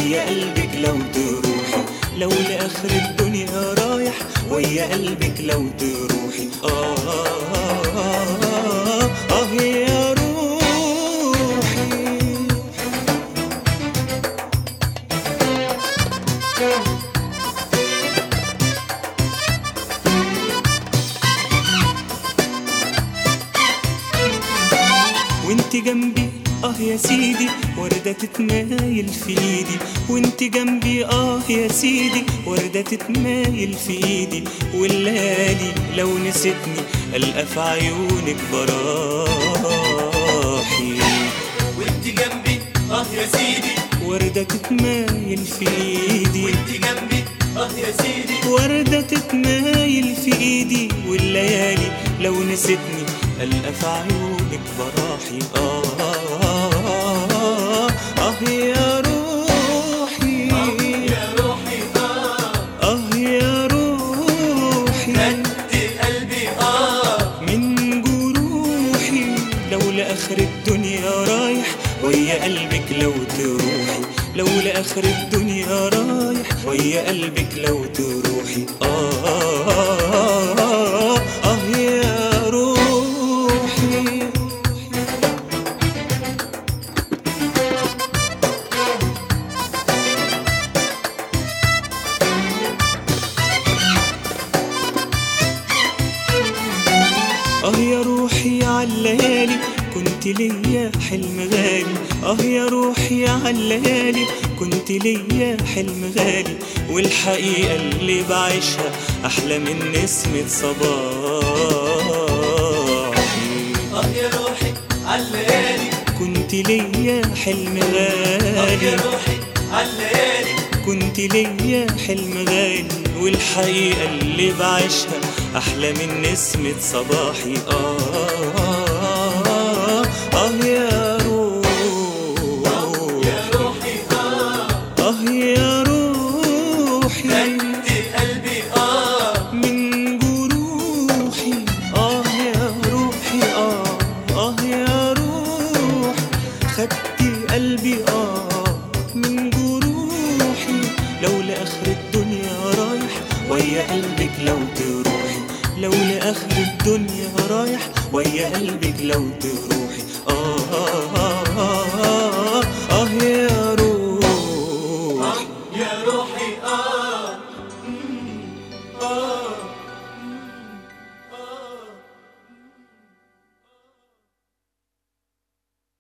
ويا قلبك لو تروحي لو لآخر الدنيا رايح ويا قلبك لو تروحي آه آه, آه, آه يا روحي وانت جنبي اه يا سيدي وردة تتمايل في ايدي وانت جنبي اه يا سيدي وردة تتمايل في ايدي والليالي لو نسيتني القى في عيونك براحي وانت جنبي اه يا سيدي وردة تتمايل في ايدي وانت جنبي اه يا سيدي وردة تتمايل في ايدي والليالي لو نسيتني القى في عيونك براحي آه, آه, آه, آه, آه يا روحي يا روحي اه آه يا روحي قد قلبي اه من جروحي لو لآخر الدنيا رايح ويا قلبك لو تروحي لو لآخر الدنيا رايح ويا قلبك لو تروحي آه آه, آه, آه, آه يا روحي اه يا روحي عالليالي كنت ليا حلم غالي اه يا روحي عالليالي كنت ليا حلم غالي والحقيقة اللي بعيشها أحلى من نسمة صباحي اه يا روحي عالليالي كنت ليا حلم اه يا غالي روحي عالليالي كنت ليا حلم غالي والحقيقة اللي بعيشها أحلى من نسمة صباحي آه آه, آه, آه يا روح يا روحي اه آه يا روحي قد قلبي اه من جروحي آه يا روحي آه آه يا روح خدت قلبي آه من جروحي لو لآخر الدنيا رايح ويا قلبك لو تروحي لو لآخر الدنيا رايح ويا قلبك لو تروحي آه, آه, آه